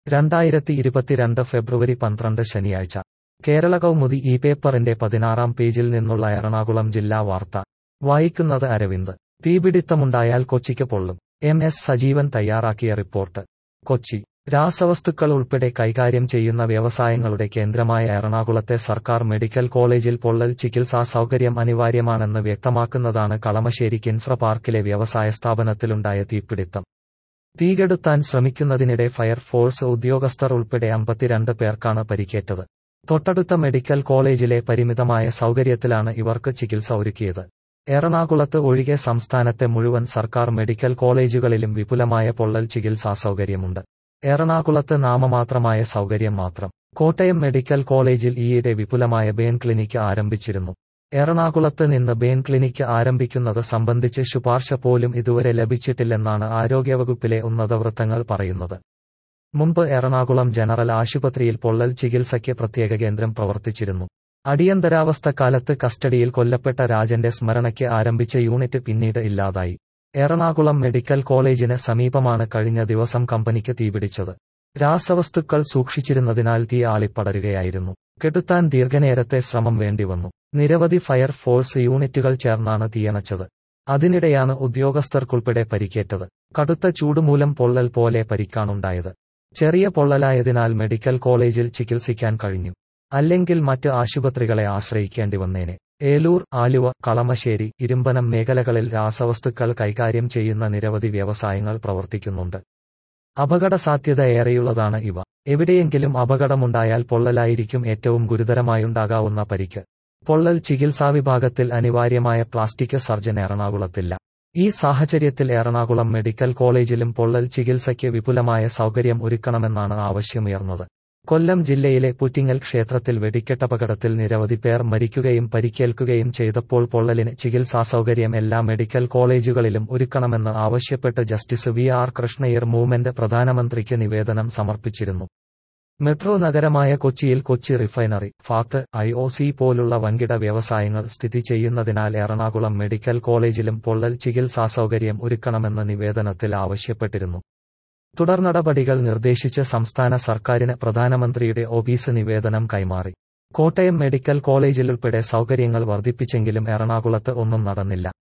രണ്ടായിരത്തി ഇരുപത്തിരണ്ട് ഫെബ്രുവരി പന്ത്രണ്ട് ശനിയാഴ്ച കേരള കൗമുദി ഈ പേപ്പറിന്റെ പതിനാറാം പേജിൽ നിന്നുള്ള എറണാകുളം ജില്ലാ വാർത്ത വായിക്കുന്നത് അരവിന്ദ് തീപിടിത്തമുണ്ടായാൽ കൊച്ചിക്ക് പൊള്ളും എം എസ് സജീവൻ തയ്യാറാക്കിയ റിപ്പോർട്ട് കൊച്ചി രാസവസ്തുക്കൾ ഉൾപ്പെടെ കൈകാര്യം ചെയ്യുന്ന വ്യവസായങ്ങളുടെ കേന്ദ്രമായ എറണാകുളത്തെ സർക്കാർ മെഡിക്കൽ കോളേജിൽ പൊള്ളൽ ചികിത്സാ സൗകര്യം അനിവാര്യമാണെന്ന് വ്യക്തമാക്കുന്നതാണ് കളമശ്ശേരി കിൻഫ്ര പാർക്കിലെ വ്യവസായ സ്ഥാപനത്തിലുണ്ടായ തീപിടിത്തം തീകെടുത്താൻ ശ്രമിക്കുന്നതിനിടെ ഫയർഫോഴ്സ് ഉദ്യോഗസ്ഥർ ഉൾപ്പെടെ അമ്പത്തിരണ്ട് പേർക്കാണ് പരിക്കേറ്റത് തൊട്ടടുത്ത മെഡിക്കൽ കോളേജിലെ പരിമിതമായ സൗകര്യത്തിലാണ് ഇവർക്ക് ചികിത്സ ഒരുക്കിയത് എറണാകുളത്ത് ഒഴികെ സംസ്ഥാനത്തെ മുഴുവൻ സർക്കാർ മെഡിക്കൽ കോളേജുകളിലും വിപുലമായ പൊള്ളൽ ചികിത്സാ സൗകര്യമുണ്ട് എറണാകുളത്ത് നാമമാത്രമായ സൗകര്യം മാത്രം കോട്ടയം മെഡിക്കൽ കോളേജിൽ ഈയിടെ വിപുലമായ ബേൻ ക്ലിനിക്ക് ആരംഭിച്ചിരുന്നു എറണാകുളത്ത് നിന്ന് ബേൻ ക്ലിനിക്ക് ആരംഭിക്കുന്നത് സംബന്ധിച്ച് ശുപാർശ പോലും ഇതുവരെ ലഭിച്ചിട്ടില്ലെന്നാണ് ആരോഗ്യവകുപ്പിലെ ഉന്നതവൃത്തങ്ങൾ പറയുന്നത് മുമ്പ് എറണാകുളം ജനറൽ ആശുപത്രിയിൽ പൊള്ളൽ ചികിത്സയ്ക്ക് പ്രത്യേക കേന്ദ്രം പ്രവർത്തിച്ചിരുന്നു അടിയന്തരാവസ്ഥക്കാലത്ത് കസ്റ്റഡിയിൽ കൊല്ലപ്പെട്ട രാജന്റെ സ്മരണയ്ക്ക് ആരംഭിച്ച യൂണിറ്റ് പിന്നീട് ഇല്ലാതായി എറണാകുളം മെഡിക്കൽ കോളേജിന് സമീപമാണ് കഴിഞ്ഞ ദിവസം കമ്പനിക്ക് തീപിടിച്ചത് രാസവസ്തുക്കൾ സൂക്ഷിച്ചിരുന്നതിനാൽ തീ ആളിപ്പടരുകയായിരുന്നു കെടുത്താൻ ദീർഘനേരത്തെ ശ്രമം വേണ്ടിവന്നു നിരവധി ഫയർ ഫോഴ്സ് യൂണിറ്റുകൾ ചേർന്നാണ് തീയണച്ചത് അതിനിടെയാണ് ഉദ്യോഗസ്ഥർക്കുൾപ്പെടെ പരിക്കേറ്റത് കടുത്ത ചൂടുമൂലം പൊള്ളൽ പോലെ പരിക്കാണുണ്ടായത് ചെറിയ പൊള്ളലായതിനാൽ മെഡിക്കൽ കോളേജിൽ ചികിത്സിക്കാൻ കഴിഞ്ഞു അല്ലെങ്കിൽ മറ്റ് ആശുപത്രികളെ ആശ്രയിക്കേണ്ടി വന്നേനെ ഏലൂർ ആലുവ കളമശ്ശേരി ഇരുമ്പനം മേഖലകളിൽ രാസവസ്തുക്കൾ കൈകാര്യം ചെയ്യുന്ന നിരവധി വ്യവസായങ്ങൾ പ്രവർത്തിക്കുന്നുണ്ട് അപകട സാധ്യത ഏറെയുള്ളതാണ് ഇവ എവിടെയെങ്കിലും അപകടമുണ്ടായാൽ പൊള്ളലായിരിക്കും ഏറ്റവും ഗുരുതരമായുണ്ടാകാവുന്ന പരിക്ക് പൊള്ളൽ ചികിത്സാ വിഭാഗത്തിൽ അനിവാര്യമായ പ്ലാസ്റ്റിക് സർജൻ എറണാകുളത്തില്ല ഈ സാഹചര്യത്തിൽ എറണാകുളം മെഡിക്കൽ കോളേജിലും പൊള്ളൽ ചികിത്സയ്ക്ക് വിപുലമായ സൗകര്യം ഒരുക്കണമെന്നാണ് ആവശ്യമുയർന്നത് കൊല്ലം ജില്ലയിലെ പുറ്റിങ്ങൽ ക്ഷേത്രത്തിൽ വെടിക്കെട്ടപകടത്തിൽ നിരവധി പേർ മരിക്കുകയും പരിക്കേൽക്കുകയും ചെയ്തപ്പോൾ പൊള്ളലിന് ചികിത്സാ സൗകര്യം എല്ലാ മെഡിക്കൽ കോളേജുകളിലും ഒരുക്കണമെന്ന് ആവശ്യപ്പെട്ട് justice V R Krishna Iyer movement പ്രധാനമന്ത്രിക്ക് നിവേദനം സമർപ്പിച്ചിരുന്നു മെട്രോ നഗരമായ കൊച്ചിയിൽ Kochi refinery FACT I O C പോലുള്ള വൻകിട വ്യവസായങ്ങൾ സ്ഥിതി ചെയ്യുന്നതിനാൽ എറണാകുളം മെഡിക്കൽ കോളേജിലും പൊള്ളൽ ചികിത്സാ സൗകര്യം ഒരുക്കണമെന്ന് നിവേദനത്തിൽ ആവശ്യപ്പെട്ടിരുന്നു തുടർനടപടികൾ നിർദ്ദേശിച്ച് സംസ്ഥാന സർക്കാരിന് പ്രധാനമന്ത്രിയുടെ ഓഫീസ് നിവേദനം കൈമാറി കോട്ടയം മെഡിക്കൽ കോളേജിലുൾപ്പെടെ സൗകര്യങ്ങൾ വർദ്ധിപ്പിച്ചെങ്കിലും എറണാകുളത്ത് ഒന്നും നടന്നില്ല